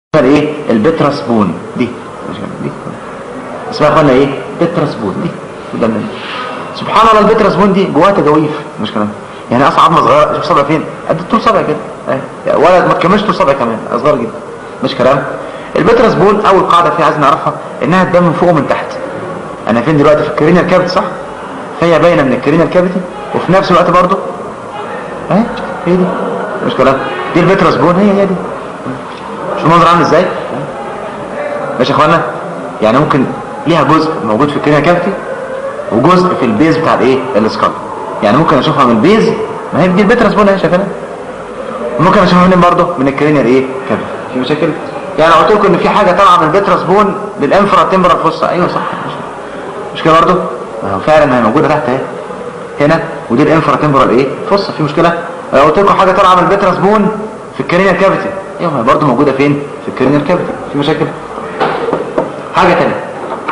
ايه البترس بون دي دي اسمها اخوانا ايه بترس بون دي ده من سبحان الله البترس بون دي جواها تجاويف مش كلام يعني اصلا عظمه صغيره شوف صبع فين قد طول صبع كده اهي ولا ما تكملش طول صبع كمان صغير جدا مش كلام البترس بون اول قاعده فيها عايز نعرفها انها تبان من فوق ومن تحت انا فين دلوقتي في الكرينيال كافيتي صح فهي باينه من الكرينيال كافيتي وفي نفس الوقت برضه اهي هي دي مش كلام دي البترس بون هي هي دي شو المنظر عامل ازاي ماشي يا اخوانا يعني ممكن ليها جزء موجود في الكرينيال كافيتي وجزء في البيز بتاع الايه الاسكال يعني ممكن اشوفها من البيز ما هي دي البترس بون اهي شايفينها ممكن اشوفها منين برضه من الكرينيال ايه كافيتي في مشاكل يعني لو قلت لكم ان في حاجه طالعه من البترس بون للانفرا تمبرال فوسا ايوه صح مش, مش كده برضه ما هو فعلا هي موجوده تحت اهي هنا ودي الانفرا تمبرال ايه فوسا في مشكله لو قلت لكم حاجه طالعه من البترس بون في الكرينيال كافيتي ايوه ما هي برضه موجوده فين في الكرينيال كافيتي في مشاكل حاجه ثانيه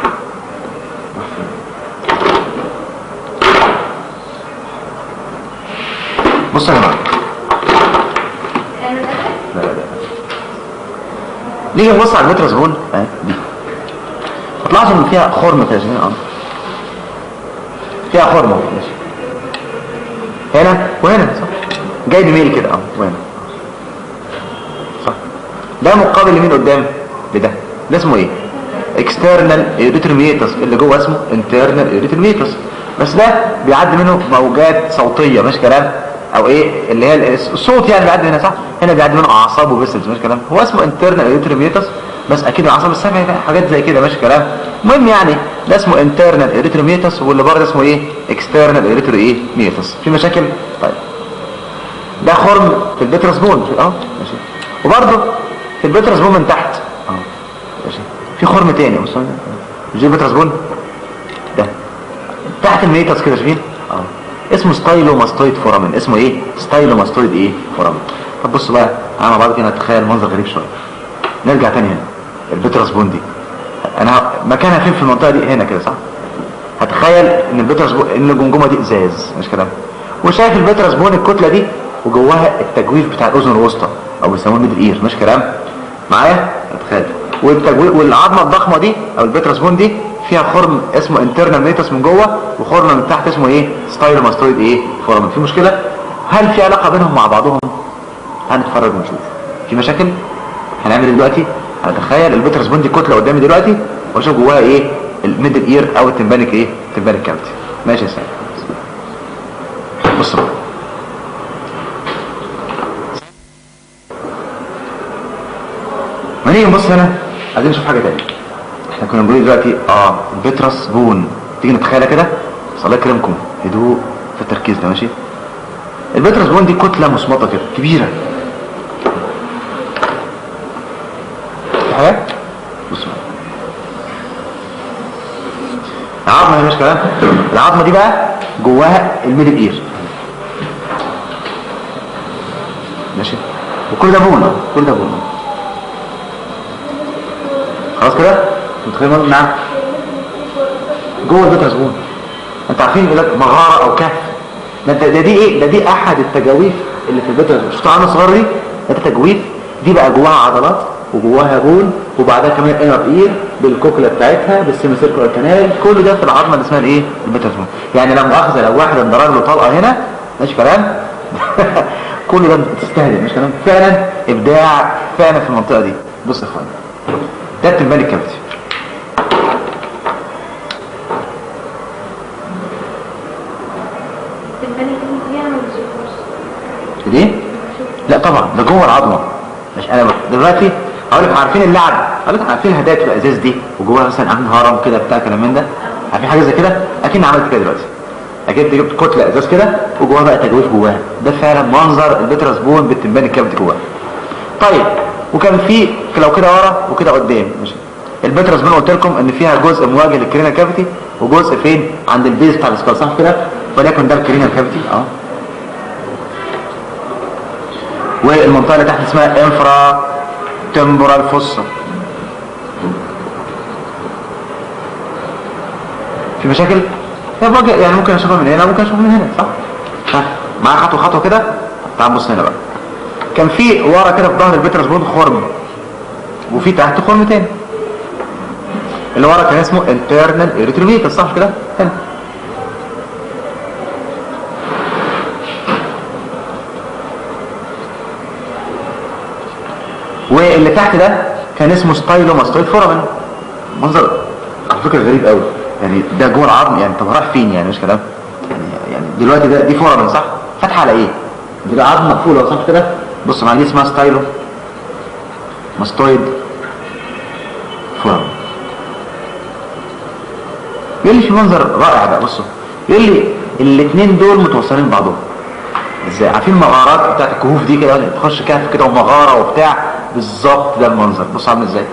بصوا يا جماعه لا لا لا نيجي نبص على المتر زبون اهي دي هتلاحظوا ان فيها خرم كده شايفين اه فيها خرم اهو ماشي هنا وهنا صح جاي بميل كده اه وهنا صح ده مقابل لمين قدام لده ده اسمه ايه اكسترنال اريتروميتس اللي جوه اسمه انترنال اريتروميتس بس ده بيعدي منه موجات صوتيه مش كلام او ايه اللي هي الصوت يعني بيعدي هنا صح هنا بيعدي منه اعصاب وبسلز مش كلام هو اسمه انترنال اريتروميتس بس اكيد الاعصاب السمعيه حاجات زي كده مش كلام المهم يعني ده اسمه انترنال اريتروميتس واللي بره ده اسمه ايه اكسترنال اريترو ايه ميتس في مشاكل طيب ده خرم في البترس بون اه ماشي وبرده في البترس بون من تحت اه ماشي في خرم تاني بص مش دي البترس بون ده تحت الميتس كده شايفين اه اسمه ستايلوماستويد فورامين اسمه ايه ستايلوماستويد ايه فورامين طب بصوا بقى انا مع بعض كده نتخيل منظر غريب شويه نرجع تاني هنا البترس بون دي انا مكانها فين في المنطقه دي هنا كده صح هتخيل ان البترس بون ان الجمجمه دي ازاز مش كلام وشايف البترس بون الكتله دي وجواها التجويف بتاع الاذن الوسطى او بيسموه الميدل اير مش كلام معايا اتخيل والتجويف والعظمه الضخمه دي او البترس بون دي فيها خرم اسمه انترنال ميتس من جوه وخرم من تحت اسمه ايه ستايلوماستويد ايه فورامين في مشكله هل في علاقه بينهم مع بعضهم هنتفرج ونشوف في مشاكل هنعمل ايه دلوقتي هنتخيل البترس بون دي كتله قدامي دلوقتي واشوف جواها ايه الميدل اير او التمبانيك ايه التمبانيك كافيتي ماشي يا سيدي بص بقى ما نيجي نبص هنا عايزين نشوف حاجه تانية احنا كنا بنقول دلوقتي اه البترس بون تيجي نتخيلها كده بس الله يكرمكم هدوء في التركيز ده ماشي البترس بون دي كتله مصمطه كده كبيره في حاجه بص العظمه مش كلام العظمه دي بقى جواها الميدل اير ماشي وكل ده بون كل ده بون خلاص كده متخيل نعم جوه البترس بون انت عارفين يقول لك مغاره او كهف ده انت ده دي ايه ده دي احد التجاويف اللي في البترس شفتوا عامل صغير دي ده تجويف دي بقى جواها عضلات وجواها بون وبعدها كمان انر اير بالكوكله بتاعتها بالسيمي سيركولار كانال كل ده في العظمه اللي اسمها الايه البترس بون يعني لما مؤاخذه لو واحد انضرب له طلقه هنا ماشي كلام كل ده بتستهدف مش كلام فعلا ابداع فعلا في المنطقه دي بص يا اخوانا ده التمباني كافيتي دي لا طبعا ده جوه العظمه مش انا دلوقتي هقول لك عارفين اللعب هقول لك عارفين الهدايا بتبقى ازاز دي وجواها مثلا عامل هرم كده بتاع كلام من ده عارفين حاجه زي كده اكيد عملت كده دلوقتي اكيد جبت كتله ازاز كده وجواها بقى تجويف جواها ده فعلا منظر البترس بون بالتمباني الكبد جواها طيب وكان في لو كده ورا وكده قدام ماشي البترس بون قلت لكم ان فيها جزء مواجه للكرينال كافيتي وجزء فين عند البيز بتاع السكال صح كده وليكن ده الكرينال كافيتي اه والمنطقه اللي تحت اسمها انفرا تمبورال فوسا في مشاكل يعني ممكن اشوفها من هنا ممكن اشوفها من هنا صح ها معايا خطوه خطوه كده تعال بص هنا بقى كان في ورا كده في ظهر البترس بون خرم وفي تحت خرم تاني اللي ورا كان اسمه internal erythrometer صح كده هنا واللي تحت ده كان اسمه ستايلوماستويد فورامين منظر على فكره غريب قوي يعني ده جوه العظم يعني طب رايح فين يعني مش كلام يعني, يعني دلوقتي ده دي فورامين صح فتحه على ايه دي عظم مقفوله صح كده بص مع دي اسمها ستايلو ماستويد فورامين يقول لي في منظر رائع بقى بصوا يقول لي الاثنين دول متوصلين ببعضهم ازاي عارفين المغارات بتاعت الكهوف دي كده تخش كهف كده ومغاره وبتاع بالظبط ده المنظر بص عامل ازاي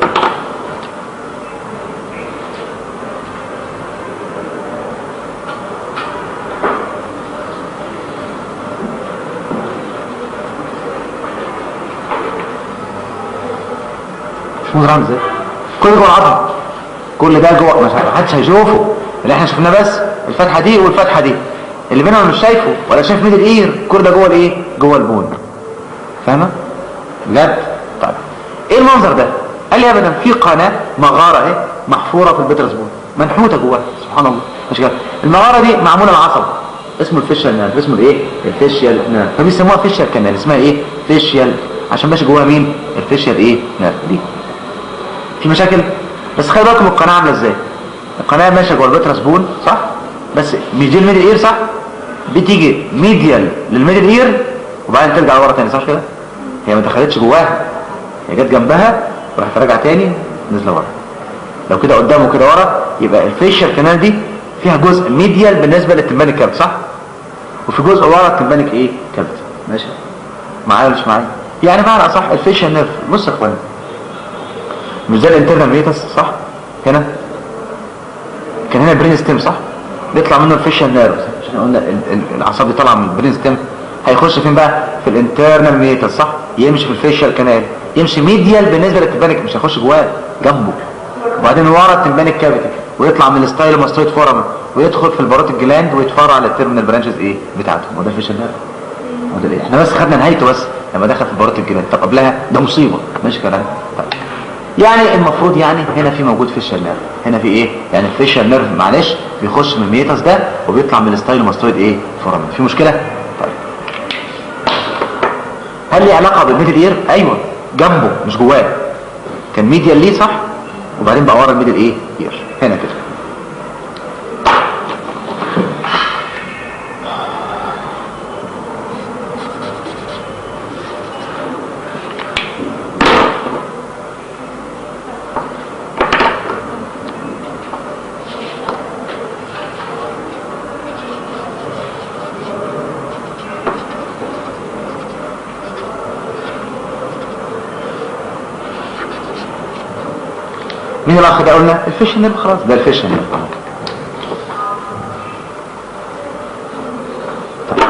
مش منظر عامل ازاي كل ده جوه العظم كل ده جوه مش محدش هيشوفه اللي احنا شفناه بس الفتحه دي والفتحه دي اللي بينهم مش شايفه ولا شايف ميدل اير كل ده جوه الايه جوه البون فاهمه بجد طيب ايه المنظر ده قال لي ابدا في قناه مغاره اهي محفوره في البترس بون منحوته جواها سبحان الله مش كده المغاره دي معموله العصب اسمه الفيشيال نيرف اسمه الايه الفيشيال نيرف فبيسموها فيشيال كانال اسمها ايه فيشيال عشان ماشي جواها مين الفيشيال ايه نيرف دي في مشاكل بس خلي بالكم القناه عامله ازاي القناه ماشيه جوه البترس بون صح بس بيجي الميدل اير صح بتيجي ميديال للميدل اير وبعدين ترجع لورا تاني صح كده هي ما دخلتش جواها هي جت جنبها وراحت راجعه تاني نزل ورا لو كده قدام وكده ورا يبقى الفيشال كانال دي فيها جزء ميديال بالنسبه للتمبانيك كابت صح وفي جزء ورا التمبانيك ايه كابت ماشي معايا ولا مش معايا يعني معنى اصح الفيشال نيرف بص يا اخوانا مش زي الانترنال ميتس صح هنا كان هنا البرين ستيم صح بيطلع منه الفيشال نيرف عشان قلنا الاعصاب دي طالعه من البرين ستيم هيخش فين بقى في الانترنال ميتس صح يمشي في الفيشال كانال يمشي ميديال بالنسبه للتمبانيك مش هيخش جواه جنبه وبعدين ورا التمبانيك كافيتي ويطلع من الستايلوماستويد فورامن ويدخل في الباروت الجلاند ويتفرع على التيرمينال برانشز ايه بتاعته هو ده الفيشال نيرف هو ده ايه احنا بس خدنا نهايته بس لما دخل في الباروت الجلاند طب قبلها ده مصيبه ماشي كلام طيب يعني المفروض يعني هنا في موجود فيشال نيرف هنا في ايه يعني الفيشال نيرف معلش بيخش من الميتاس ده وبيطلع من الستايلوماستويد ايه فورامن في مشكله طيب هل ليه علاقه بالميدل اير ايوه جنبه مش جواه كان ميديال ليه صح وبعدين بقى ورا الميدل ايه اير هنا كده مين الاخ ده قلنا الفيشن نيرف خلاص ده الفيشن نيرف طيب.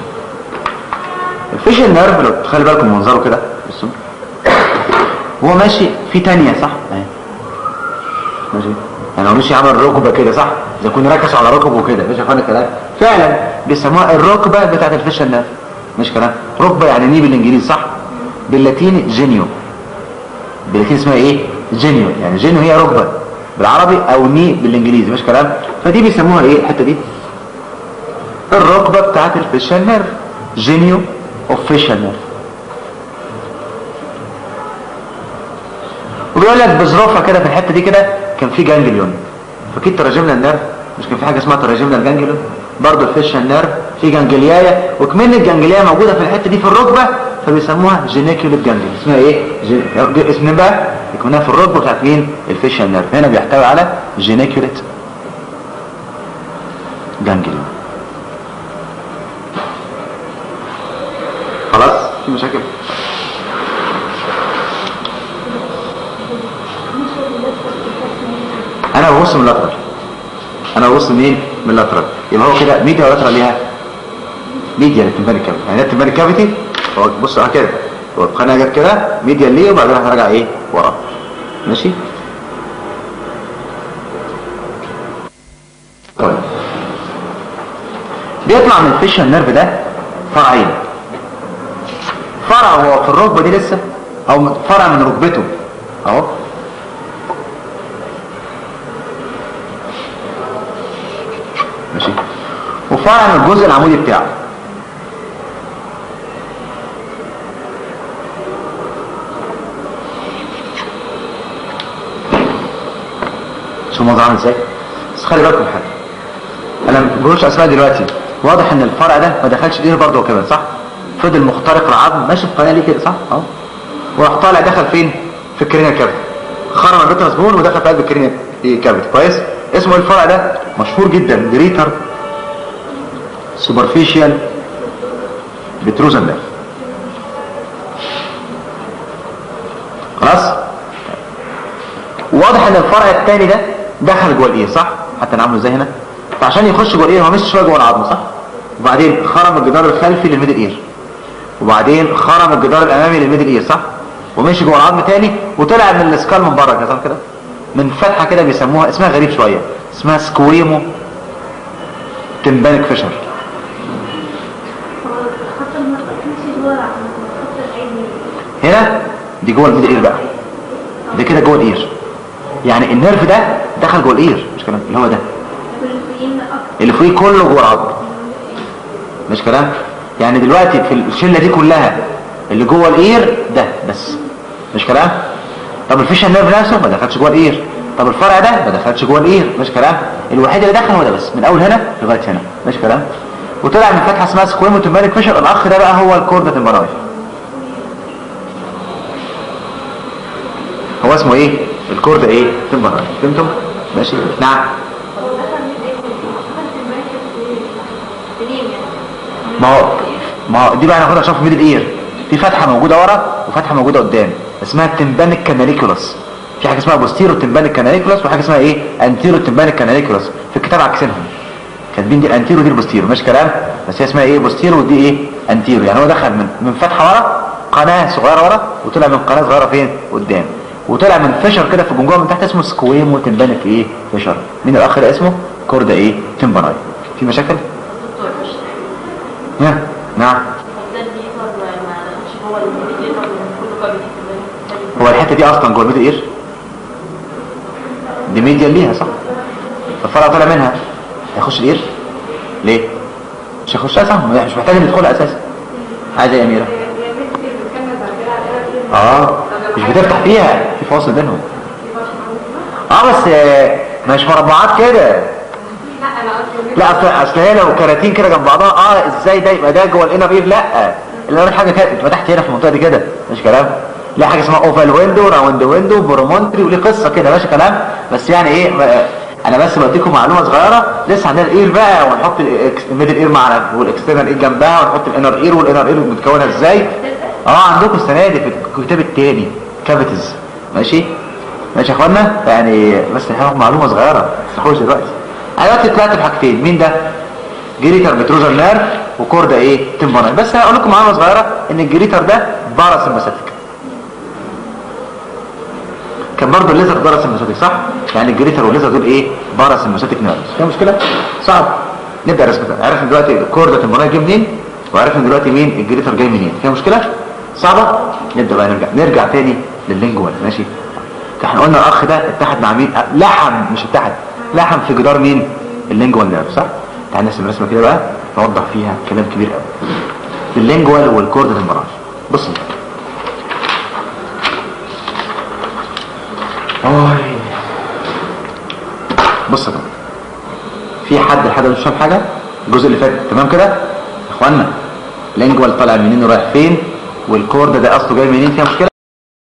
الفيشن نيرف لو تخلي بالكم من منظره كده بصوا هو ماشي في تانية صح اهي ماشي يعني هو ماشي عمل ركبه كده صح اذا كنا ركزوا على ركبه كده مش فاهم الكلام فعلا بيسموها الركبه بتاعت الفيشن نيرف مش كلام ركبه يعني ني بالانجليزي صح باللاتيني جينيو باللاتيني اسمها ايه جينيو يعني جينيو هي ركبة بالعربي او ني بالانجليزي مش كلام فدي بيسموها ايه الحته دي الركبة بتاعت الفيشال نيرف جينيو اوف فيشال نيرف وبيقول لك بظروفها كده في الحته دي كده كان في جانجليون فاكيد تراجمنا النيرف مش كان في حاجه اسمها تراجمنا الجانجليون برضه الفيشال نيرف في جانجليايه وكمان الجانجليايه موجوده في الحته دي في الركبه فبيسموها جينيكوليت جانجليون اسمها ايه جي... اسم بقى يكونها في الركبه بتاعت مين الفيشال نيرف هنا بيحتوي على جينيكوليت جانجليون خلاص في مشاكل انا ببص من اللاترال انا ببص منين من اللاترال يبقى هو كده ميديا ولا لاترال ليها ميديا للتمبانيك كافيتي يعني التمبانيك كافيتي هو بص على كده هو القناه جت كده ميديا ليه وبعدين هرجع ايه ورا ماشي طيب بيطلع من الفيشال نيرف ده فرعين فرع هو في الركبه دي لسه او فرع من ركبته اهو ماشي وفرع من الجزء العمودي بتاعه شو الموضوع عامل ازاي بس خلي بالكم من حاجه انا ما بقولش اسماء دلوقتي واضح ان الفرع ده ما دخلش الاير برضه كمان صح فضل مخترق العظم ماشي في قناه ليه كده صح اهو وراح طالع دخل فين في الكرينيال كافيتي خرم البيتنس بون ودخل في قلب الكرينيال كافيتي كويس اسمه إيه الفرع ده مشهور جدا جريتر سوبرفيشال بتروزن ده خلاص واضح ان الفرع الثاني ده دخل جوه الايه صح حتى نعمله ازاي هنا فعشان يخش جوه الايه هو مش شويه جوه العظم صح وبعدين خرم الجدار الخلفي للميدل اير وبعدين خرم الجدار الامامي للميدل اير صح ومشي جوه العظم تاني وطلع من الاسكال من بره كده صح كده من فتحه كده بيسموها اسمها غريب شويه اسمها سكويمو تمبانك فيشر هو خط المرأة تمشي ورا خط العين هنا دي جوه الميدل اير بقى ده كده جوه الاير يعني النيرف ده دخل جوه الاير مش كلام اللي هو ده والفوقين أكتر اللي فوقيه كله جوه العظم مش كلام يعني دلوقتي في الشله دي كلها اللي جوه الاير ده بس مش كلام طب الفيشن نيرف نفسه ما دخلش جوه الاير طب الفرع ده ما دخلش جوه الاير مش كلام الوحيد اللي دخل هو ده بس من اول هنا لغايه هنا مش كلام وطلع من فتحه اسمها سكويمو تمبانيك فيشر الاخ ده بقى هو الكوردا تمباناي هو اسمه ايه الكوردا ايه تمباناي فهمتم ماشي نعم هو دخل من ايه دخل في المركز سليم يعني ما هو ما هو دي بقى هناخدها عشان في ميدل اير في فتحه موجوده ورا وفتحه موجوده قدام اسمها التمبانيك كاناليكولاس في حاجه اسمها بوستيرو تمبانيك كاناليكولاس وحاجه اسمها ايه انتيرو تمبانيك كاناليكولاس في الكتاب عكسينهم كاتبين دي الانتيرو دي البوستيرو مش كلام بس هي اسمها ايه بوستيرو ودي ايه انتيرو يعني هو دخل من من فتحه ورا قناه صغيره ورا وطلع من قناه صغيره فين قدام وطلع من فشر كده في الجمجمه من تحت اسمه سكويمو تمبانيك ايه فشر مين الاخ ده اسمه كوردا ايه تمباناي في مشاكل دكتور مش ها نعم ده الليفر ما دخلش هو الليفر كله كان هو الحته دي اصلا جوه الميدل اير دي ميديا ليها صح الفرع طالع منها هيخش الاير ليه مش هيخشها صح مش محتاج ان يدخلها اساسا عايزه يا اميره اه مش بتفتح فيها في فاصل بينهم اه بس آه، مش مربعات كده لا اصل اصل هي لو كراتين كده جنب بعضها اه ازاي ده يبقى ده جوه الانر اير لا الانر حاجه كده انت فتحت هنا في المنطقه دي كده مش كلام لا حاجه اسمها اوفال ويندو راوند ويندو برومونتري وليه قصه كده ماشي كلام بس يعني ايه ما- انا بس بديكم معلومه صغيره لسه عندنا الاير بقى ونحط الإكس- الميدل اير مع والاكسترنال اير جنبها ونحط الانر اير والانر اير متكونه ازاي اه عندكم السنه دي في الكتاب التاني كافيتيز ماشي ماشي يا اخوانا يعني بس هناخد معلومه صغيره ما تفتحوش دلوقتي انا دلوقتي طلعت بحاجتين مين ده جريتر بتروزر نيرف وكوردا ايه تمباناي بس هقول لكم معلومه صغيره ان الجريتر ده باراسمباثيك كان برضه الليزر باراسمباثيك صح يعني الجريتر والليزر دول ايه باراسمباثيك نيرفز فيها مشكله صعب نبدا رسمتها عرفنا دلوقتي الكوردا تمباناي جه منين وعرفنا دلوقتي مين الجريتر جاي منين فيها مشكله صعبه نبدا بقى نرجع نرجع تاني لللينجوال ماشي احنا قلنا الاخ ده اتحد مع مين أه، لحم مش اتحد لحم في جدار مين اللينجوال نيرف صح تعال نرسم رسمه كده بقى نوضح فيها كلام كبير قوي اللينجوال والكوردا تمباناي بص أوي. بص يا جماعه في حد لحد مش فاهم حاجه الجزء اللي فات تمام كده يا اخوانا لينجوال طالع منين ورايح فين والكورد ده اصله جاي منين فيها مشكله